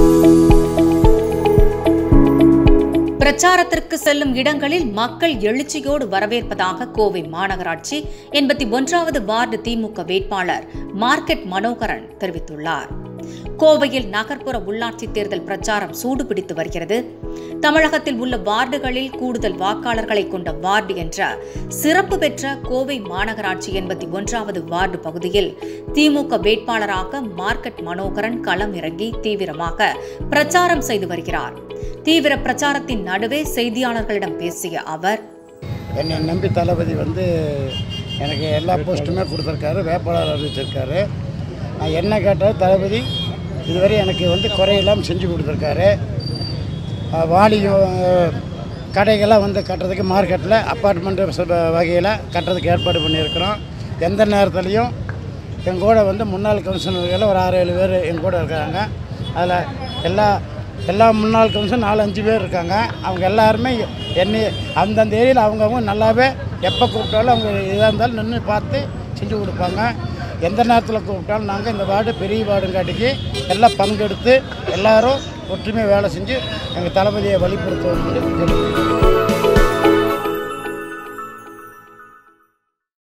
பிரச்சாரத்திற்கு செல்லும் இடங்களில் மக்கள் எழுச்சியோடு வரவேற்பதாக கோவை மாநகராட்சி எண்பத்தி ஒன்றாவது வார்டு திமுக வேட்பாளர் மார்க்கெட் மனோகரன் தெரிவித்துள்ளார் கோவையில் நகர்ப்புற உள்ளாட்சி தேர்தல் பிரச்சாரம் சூடுபிடித்து வருகிறது தமிழகத்தில் உள்ள வார்டுகளில் கூடுதல் வாக்காளர்களை கொண்ட வார்டு என்ற சிறப்பு பெற்ற கோவை மாநகராட்சி எண்பத்தி ஒன்றாவது வார்டு பகுதியில் திமுக வேட்பாளராக மார்க்கெட் மனோகரன் களம் இறங்கி தீவிரமாக பிரச்சாரம் செய்து வருகிறார் தீவிர பிரச்சாரத்தின் நடுவே செய்தியாளர்களிடம் பேசிய அவர் என்னை நம்பி தளபதி வந்து எனக்கு எல்லா போஸ்ட்டுமே கொடுத்துருக்காரு வேட்பாளர் அறிவிச்சிருக்காரு நான் என்ன கேட்டாலும் தளபதி இதுவரை எனக்கு வந்து குறையெல்லாம் செஞ்சு கொடுத்துருக்காரு அஹ் வாணி அஹ், கடைகள்லாம் வந்து கட்டுறதுக்கு மார்க்கெட்டில் அப்பார்ட்மெண்ட் வகையில் கட்டுறதுக்கு ஏற்பாடு பண்ணியிருக்கிறோம் எந்த நேரத்துலையும் என் கூட வந்து முன்னாள் கமிஷனர்கள் ஒரு ஆறு ஏழு பேர் என் கூட இருக்காங்க அதில் எல்லா எல்லா முன்னாள் கமிஷன் நாலு அஞ்சு பேர் இருக்காங்க அவங்க எல்லாருமே என்னை அந்தந்த ஏரியாவில் அவங்கவுங்க நல்லாவே எப்போ கூப்பிட்டாலும் அவங்க இதாக இருந்தாலும் நின்று பார்த்து செஞ்சு கொடுப்பாங்க எந்த நேரத்தில் கூப்பிட்டாலும் நாங்கள் இந்த வார்டு பெரிய வார்டுங்காட்டிக்கு எல்லாம் பங்கெடுத்து எல்லாரும் ஒற்றுமையாக வேலை செஞ்சு எங்கள் தளபதியை வழிபடுத்துவோம்